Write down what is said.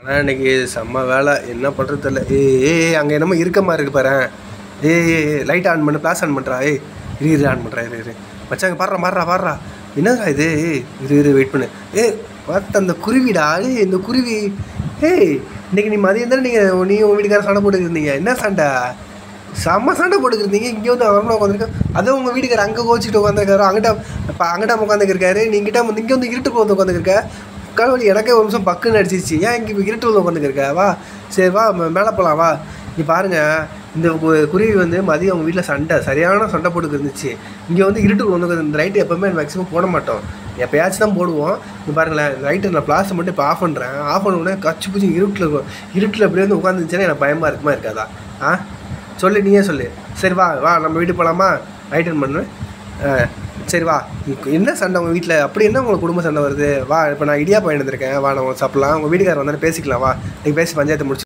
ஆனால் இன்னைக்கு செம்ம வேலை என்ன பண்ணுறது தெரியல ஏய் ஏய் அங்கே என்னமோ இருக்க மாதிரி இருக்கு பாரு ஏய் ஏய் லைட் ஆன் பண்ணு ஃப்ளாஷ் ஆன் பண்ணுறா ஏய் இரு இரு ஆன் பண்ணுறா இரு இரு மச்சாங்க பாடுறா மாறுறா பாடுறா என்னடா இது ஏய் இரு இரு வெயிட் பண்ணு ஏய் பார்த்த அந்த குருவிடா ஏய் இந்த குருவி ஏய் இன்னைக்கு நீ மதியம் தானே நீங்கள் நீ உங்கள் வீட்டுக்கார சண்டை போட்டுக்கிட்டு இருந்தீங்க என்ன சண்டை செம்ம சண்டை போட்டுக்கிட்டு இருந்தீங்க இங்கே வந்து அவரமாக உட்காந்துருக்கேன் அதுவும் உங்கள் வீட்டுக்கார அங்கே கோச்சிட்டு உட்காந்துருக்காரு அங்கிட்ட இப்போ அங்கிட்ட உட்காந்துருக்காரு நீங்கிட்ட வந்து இங்கே வந்து இருட்டுக்கு வந்து உட்காந்துருக்க கடவுள் எனக்கே ஒரு நிமிஷம் பக்குன்னு அடிச்சிச்சு ஏன் இங்கே இப்போ இருட்டு வந்து உட்காந்துருக்க வா சரி வா ம- மேலே போகலாம் வா நீ பாருங்க இந்த கு- குருவி வந்து மதியம் அவங்க வீட்டில் சண்டை சரியான சண்டை போட்டுக்கு இருந்துச்சு இங்கே வந்து இருட்டுக்கு வந்து உட்காந்து இந்த லைட்டு எப்போவுமே மேக்ஸிமம் போட மாட்டோம் எப்போயாச்சும் தான் போடுவோம் இங்கே பாருங்களேன் லைட்டு நான் பிளாஸை மட்டும் இப்போ ஆஃப் பண்ணுறேன் ஆஃப் பண்ண உடனே கச்சு பூச்சி இருட்டில் இருக்கும் இருட்டில் அப்படியே வந்து உட்காந்துச்சுன்னா எனக்கு பயமாக இருக்குமா இருக்காதா ஆ சொல்லு நீயே சொல்லு சரி வா வா நம்ம வீட்டுக்கு போகலாமா லைட் ஆன் பண்ணு ஆ, சரி வா இப்போ என்ன சண்டை உங்கள் வீட்டில் அப்படி என்ன உங்களுக்கு குடும்ப சண்டை வருது வா இப்போ நான் இடியா போய் இருந்திருக்கேன் வா நான் உங்களுக்கு சாப்பிட்லாம் உங்கள் வீட்டுக்காரர் வந்தாலும் பேசிக்கலாம் வா நீங்கள் பேசி பஞ்சாயத்து முடிச்சு